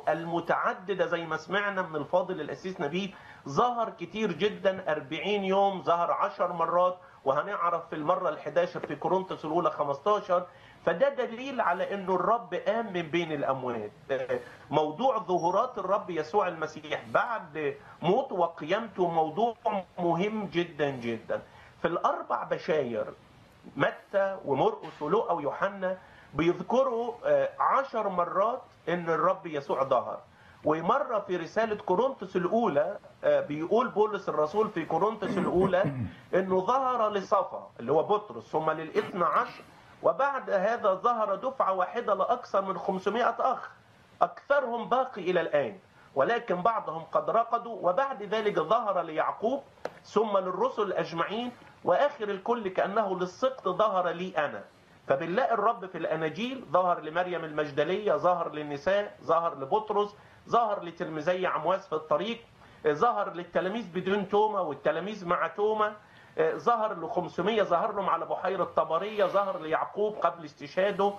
المتعددة زي ما سمعنا من الفاضل الأسيس نبيل ظهر كتير جدا 40 يوم ظهر 10 مرات وهنعرف في المرة ال11 في كورنثوس الأولى 15 فده دليل على انه الرب قام من بين الاموات موضوع ظهورات الرب يسوع المسيح بعد موته وقيامته موضوع مهم جدا جدا في الاربع بشاير متى ومرقس ولوقا ويوحنا بيذكروا عشر مرات ان الرب يسوع ظهر ومرة في رسالة كورنثوس الأولى بيقول بولس الرسول في كورنثوس الأولى إنه ظهر لصفا اللي هو بطرس ثم للإثنى عشر وبعد هذا ظهر دفعة واحدة لأكثر من 500 أخ أكثرهم باقي إلى الآن ولكن بعضهم قد رقدوا وبعد ذلك ظهر ليعقوب ثم للرسل أجمعين وآخر الكل كأنه للسقط ظهر لي أنا فبنلاقي الرب في الأناجيل ظهر لمريم المجدلية ظهر للنساء ظهر لبطرس ظهر لتلميذي عمواس في الطريق ظهر للتلاميذ بدون توما والتلاميذ مع توما ظهر ل 500 ظهر لهم على بحيرة طبرية ظهر ليعقوب قبل استشهاده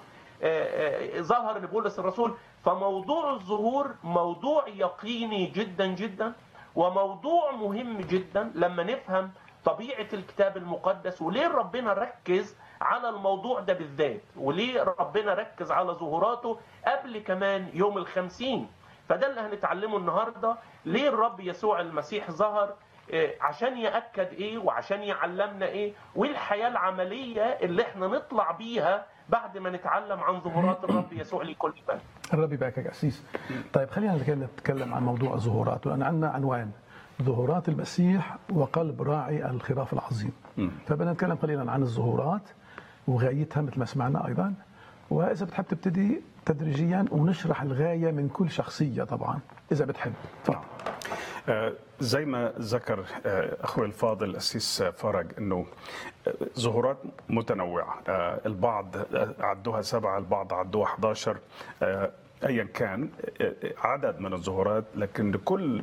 ظهر لبولس الرسول فموضوع الظهور موضوع يقيني جدا جدا وموضوع مهم جدا لما نفهم طبيعة الكتاب المقدس وليه ربنا ركز على الموضوع ده بالذات وليه ربنا ركز على ظهوراته قبل كمان يوم الخمسين فده اللي هنتعلمه النهاردة ليه الرب يسوع المسيح ظهر عشان يأكد ايه وعشان يعلمنا ايه والحياة العملية اللي احنا نطلع بيها بعد ما نتعلم عن ظهورات الرب يسوع لكل بلد الرب يباركك يا أسيس طيب خلينا نتكلم عن موضوع الظهورات لأن عندنا عنوان ظهورات المسيح وقلب راعي الخراف العظيم فبدنا نتكلم قليلا عن الظهورات وغايتها مثل ما سمعنا أيضا وإذا بتحب تبتدي تدريجيا ونشرح الغاية من كل شخصية طبعا إذا بتحب تفضل زي ما ذكر اخوي الفاضل الاسيس فرج انه ظهورات متنوعه البعض عدوها سبعه البعض عدوها 11 ايا كان عدد من الظهورات لكن لكل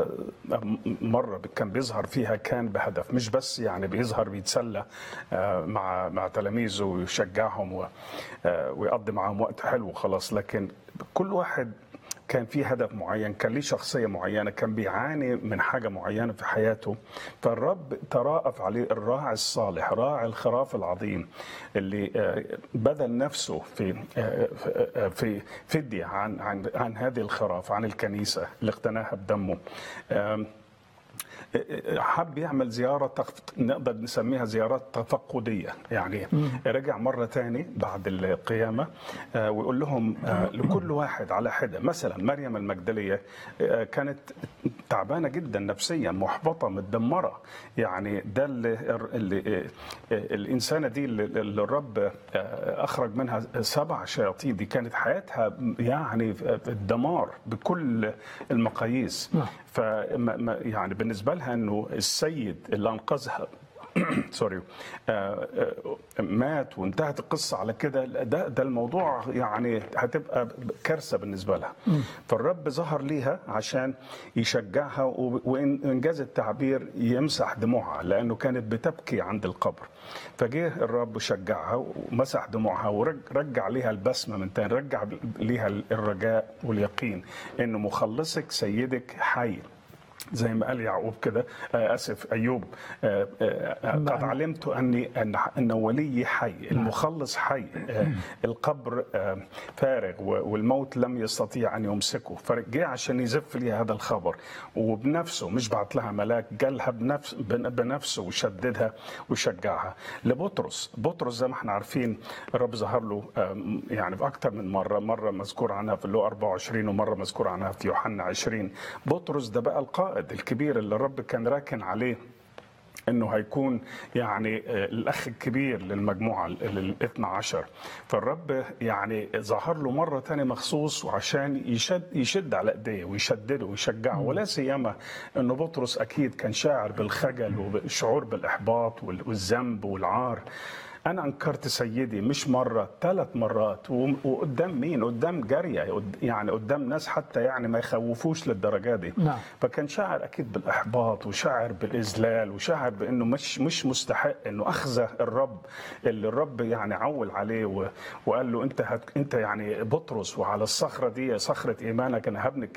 مرة كان بيظهر فيها كان بهدف مش بس يعني بيظهر بيتسلى مع مع تلاميذه ويشجعهم ويقضي معاهم وقت حلو خلاص لكن كل واحد كان في هدف معين كان ليه شخصية معينة كان بيعاني من حاجة معينة في حياته فالرب تراءف عليه الراعي الصالح راعي الخراف العظيم اللي بذل نفسه في في فدية عن عن عن هذه الخراف عن الكنيسة اللي اقتناها بدمه حب يعمل زيارة تخ... نقدر نسميها زيارات تفقدية يعني رجع مرة تاني بعد القيامة ويقول لهم لكل واحد على حدة مثلا مريم المجدلية كانت تعبانة جدا نفسيا محبطة متدمرة يعني ده اللي, اللي الإنسانة دي اللي الرب أخرج منها سبع شياطين دي كانت حياتها يعني في الدمار بكل المقاييس ف يعني بالنسبة لها انه السيد اللي انقذها سوري مات وانتهت القصه على كده ده ده الموضوع يعني هتبقى كارثه بالنسبه لها فالرب ظهر ليها عشان يشجعها وانجاز التعبير يمسح دموعها لانه كانت بتبكي عند القبر فجه الرب شجعها ومسح دموعها ورجع ليها البسمه من تاني رجع ليها الرجاء واليقين انه مخلصك سيدك حي زي ما قال يعقوب كده اسف ايوب قد علمت اني ان ان ولي حي المخلص حي القبر فارغ والموت لم يستطيع ان يمسكه فجاء عشان يزف لي هذا الخبر وبنفسه مش بعت لها ملاك جالها بنفس بنفسه وشددها وشجعها لبطرس بطرس زي ما احنا عارفين الرب ظهر له يعني في اكثر من مره مره مذكور عنها في اللو 24 ومره مذكور عنها في يوحنا 20 بطرس ده بقى القائد القائد الكبير اللي الرب كان راكن عليه انه هيكون يعني الاخ الكبير للمجموعه الاثنى عشر فالرب يعني ظهر له مره ثانيه مخصوص وعشان يشد يشد على ايديه ويشدده ويشجعه ولا سيما انه بطرس اكيد كان شاعر بالخجل وشعور بالاحباط والذنب والعار انا انكرت سيدي مش مره ثلاث مرات و- وقدام مين قدام جاريه قد- يعني قدام ناس حتى يعني ما يخوفوش للدرجه دي نعم. فكان شاعر اكيد بالاحباط وشاعر بالاذلال وشاعر بانه مش مش مستحق انه اخذ الرب اللي الرب يعني عول عليه و- وقال له انت هت انت يعني بطرس وعلى الصخره دي صخره ايمانك انا هبني